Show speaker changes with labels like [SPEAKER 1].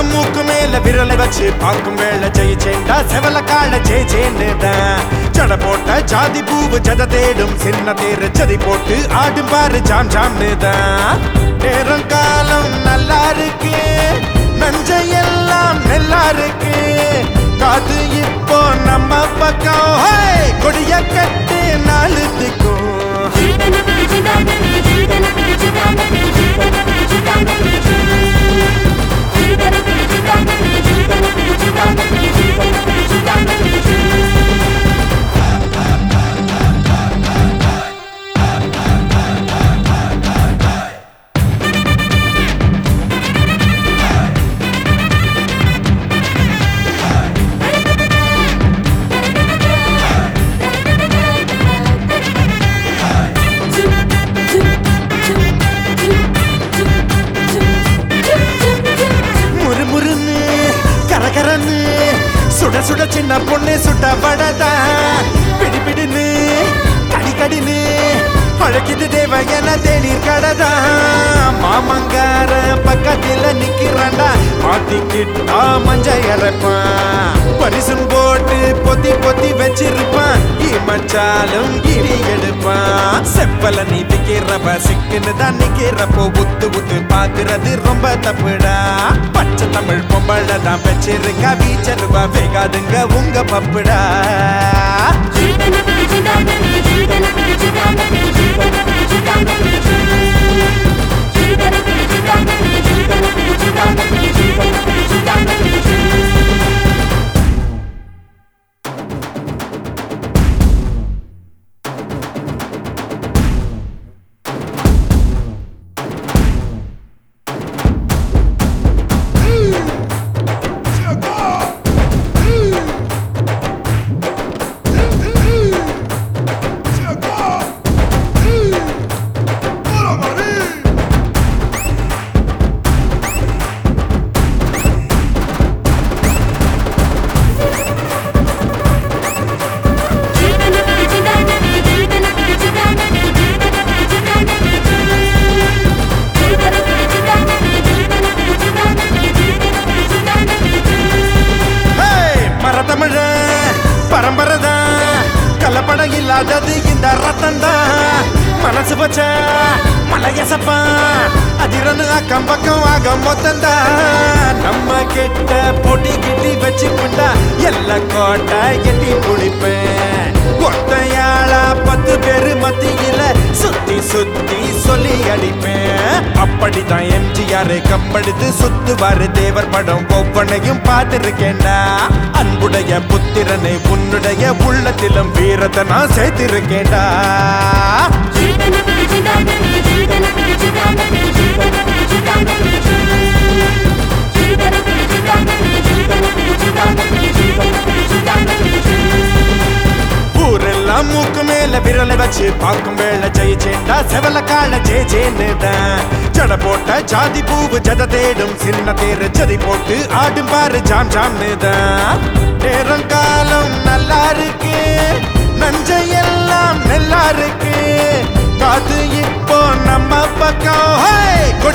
[SPEAKER 1] ஊரெல்லாம் மூக்கு மேல விரலை வச்சு பார்க்கும் வேளை ஜெயிச்சேன்டா செவல கால ஜெயிச்சேன்னு தான் ஜட போட்ட ஜாதி பூவு ஜத தேடும் சின்ன தேரு ஜதி போட்டு ஆடும் பாரு ஜாம் ஜாம்னு தான் நேரம் காலம் நல்லா இருக்கு நஞ்சையெல்லாம் நல்லா இருக்கு காது இப்போ நம்ம பக்கம் ஹே! கொடிய கட்டு நாளுத்துக்கும் முறுமுறுன்னு கரகரன்னு சுட சுட சின்ன பொண்ணு சுட்ட படதா பிடி பிடின்னு கடி கடின்னு அழைக்குது தேவ என தேநீர் கடதா மாமங்கார பக்கத்துல நிக்கிறான்டா மாத்திக்கிட்டா மஞ்ச இறப்பான் பரிசும் போட்டு பொத்தி பொத்தி வச்சிருப்பான் மச்சாலும் இடி எடுப்பான் செப்பல நீ திக்கிறப்ப சிக்குன்னு தான் நிக்கிறப்போ உத்து உத்து பாக்குறது ரொம்ப தப்புடா பச்சை தமிழ் பொம்பளை தான் வச்சிருக்கா வீச்சருவா வேகாதுங்க உங்க பப்புடா ஹேய், மரத்தமிழ பரம்பரைதான் கலப்படம் இல்லாதது இந்த ரத்தம் தான் மனசு பச்ச மலையசப்பா அதிரனு அக்கம் பக்கம் ஆக மொத்தந்தான் நம்ம கிட்ட பொடி கிட்டி வச்சுக்கிட்டா எல்லா கோட்டை எட்டி பிடிப்பேன் ஒத்தையாளா பத்து பேரு மத்தியில சுத்தி சுத்தி சொல்லி அடிப்பேன் அப்படிதான் எம்ஜிஆர் கம்பெடுத்து சுத்துவாரு தேவர் படம் ஒவ்வொன்னையும் பார்த்திருக்கேன்டா அன்புடைய புத்திரனை உன்னுடைய உள்ளத்திலும் வீரத்தை நான் சேர்த்திருக்கேன்டா ஊரெல்லாம் மூக்கு மேல விரலை வச்சு பார்க்கும் வேளை ஜெயிச்சேன்டா செவல கால ஜெயிச்சேன்னு தான் ஜட போட்ட ஜாதி பூவு ஜத தேடும் சின்ன தேரு ஜதி போட்டு ஆடும் பாரு ஜாம் ஜாம்னு தான் நேரம் காலம் நல்லா இருக்கு நஞ்சையெல்லாம் நல்லா இருக்கு காது இப்போ நம்ம பக்கம் ஹே!